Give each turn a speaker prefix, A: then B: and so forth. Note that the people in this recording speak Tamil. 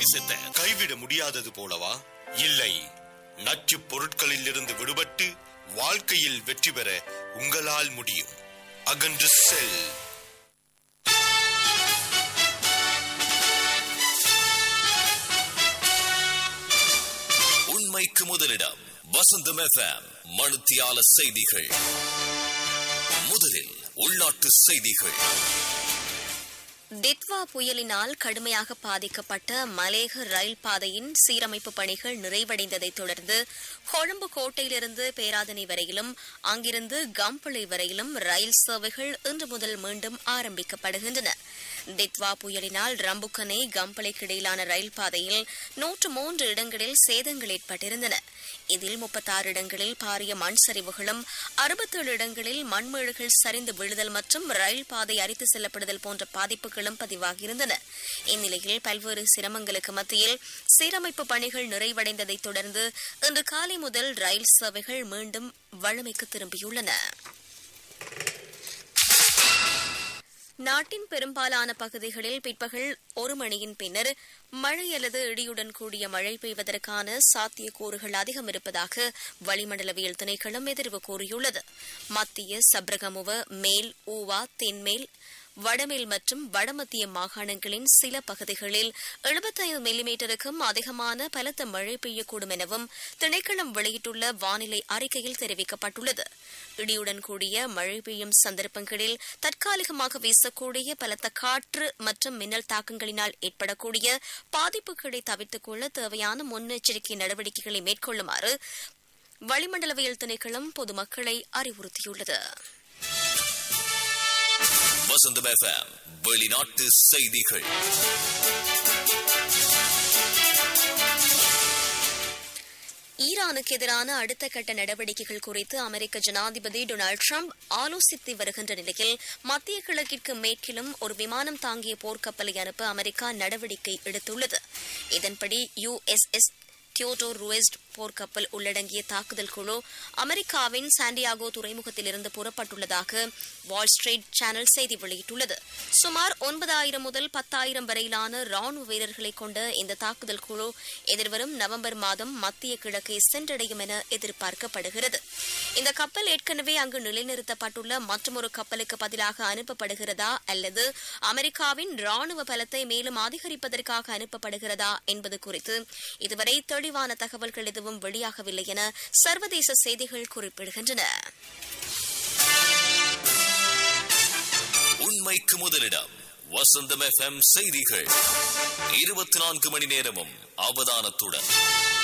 A: நேசித்த
B: கைவிட முடியாதது போலவா இல்லை நச்சுப் பொருட்களில் இருந்து விடுபட்டு வாழ்க்கையில் வெற்றி பெற உங்களால் முடியும் அகன்று செல்
A: உண்மைக்கு முதலிடம் வசந்தம் எஃப்எம் மனுத்தியால செய்திகள் முதலில் உள்நாட்டு செய்திகள்
C: டிட்வா புயலினால் கடுமையாக பாதிக்கப்பட்ட மலேக ரயில் பாதையின் சீரமைப்பு பணிகள் நிறைவடைந்ததைத் தொடர்ந்து கொழும்பு கோட்டையிலிருந்து பேராதனை வரையிலும் அங்கிருந்து கம்பளை வரையிலும் ரயில் சேவைகள் இன்று முதல் மீண்டும் ஆரம்பிக்கப்படுகின்றன டிட்வா புயலினால் ரம்புக்கனை கம்பளைக்கு இடையிலான ரயில் பாதையில் நூற்று மூன்று இடங்களில் சேதங்கள் ஏற்பட்டிருந்தன இதில் முப்பத்தாறு இடங்களில் பாரிய மண் சரிவுகளும் அறுபத்தேழு இடங்களில் மண்மேடுகள் சரிந்து விழுதல் மற்றும் ரயில் பாதை அரித்து செல்லப்படுதல் போன்ற பாதிப்புகளும் பதிவாகியிருந்தன இந்நிலையில் பல்வேறு சிரமங்களுக்கு மத்தியில் சீரமைப்பு பணிகள் நிறைவடைந்ததைத் தொடர்ந்து இன்று காலை முதல் ரயில் சேவைகள் மீண்டும் வழமைக்கு திரும்பியுள்ளன நாட்டின் பெரும்பாலான பகுதிகளில் பிற்பகல் ஒரு மணியின் பின்னர் மழை அல்லது இடியுடன் கூடிய மழை பெய்வதற்கான சாத்தியக்கூறுகள் அதிகம் இருப்பதாக வளிமண்டலவியல் திணைக்களம் எதிர்வு கூறியுள்ளது மத்திய சப்ரகமுவ மேல் ஊவா தென்மேல் வடமேல் மற்றும் வடமத்திய மாகாணங்களின் சில பகுதிகளில் 75 மில்லிமீட்டருக்கும் அதிகமான பலத்த மழை பெய்யக்கூடும் எனவும் திணைக்களம் வெளியிட்டுள்ள வானிலை அறிக்கையில் தெரிவிக்கப்பட்டுள்ளது இடியுடன் கூடிய மழை பெய்யும் சந்தர்ப்பங்களில் தற்காலிகமாக வீசக்கூடிய பலத்த காற்று மற்றும் மின்னல் தாக்கங்களினால் ஏற்படக்கூடிய பாதிப்புகளை தவிர்த்துக் கொள்ள தேவையான முன்னெச்சரிக்கை நடவடிக்கைகளை மேற்கொள்ளுமாறு வளிமண்டலவியல் திணைக்களம் பொதுமக்களை அறிவுறுத்தியுள்ளது
A: வசந்தம் எஃப்எம் வெளிநாட்டு செய்திகள்
C: ஈரானுக்கு எதிரான அடுத்த கட்ட நடவடிக்கைகள் குறித்து அமெரிக்க ஜனாதிபதி டொனால்டு ட்ரம்ப் ஆலோசித்து வருகின்ற நிலையில் மத்திய கிழக்கிற்கு மேற்கிலும் ஒரு விமானம் தாங்கிய போர்க்கப்பலை அனுப்ப அமெரிக்கா நடவடிக்கை எடுத்துள்ளது இதன்படி யுஎஸ்எஸ் தியோடோ ருவெஸ்ட் போர்க்கப்பல் உள்ளடங்கிய தாக்குதல் குழு அமெரிக்காவின் சாண்டியாகோ துறைமுகத்திலிருந்து புறப்பட்டுள்ளதாக வால் ஸ்ட்ரீட் சேனல் செய்தி வெளியிட்டுள்ளது சுமார் ஒன்பதாயிரம் முதல் பத்தாயிரம் வரையிலான ராணுவ வீரர்களை கொண்ட இந்த தாக்குதல் குழு எதிர்வரும் நவம்பர் மாதம் மத்திய கிழக்கை சென்றடையும் என எதிர்பார்க்கப்படுகிறது இந்த கப்பல் ஏற்கனவே அங்கு நிலைநிறுத்தப்பட்டுள்ள மற்றொரு கப்பலுக்கு பதிலாக அனுப்பப்படுகிறதா அல்லது அமெரிக்காவின் ராணுவ பலத்தை மேலும் அதிகரிப்பதற்காக அனுப்பப்படுகிறதா என்பது குறித்து இதுவரை தெளிவான தகவல்கள் எதுவும் வெளியாகவில்லை என சர்வதேச செய்திகள் குறிப்பிடுகின்றன
A: உண்மைக்கு முதலிடம் வசந்தம் எஃப்எம் செய்திகள் இருபத்தி நான்கு மணி நேரமும் அவதானத்துடன்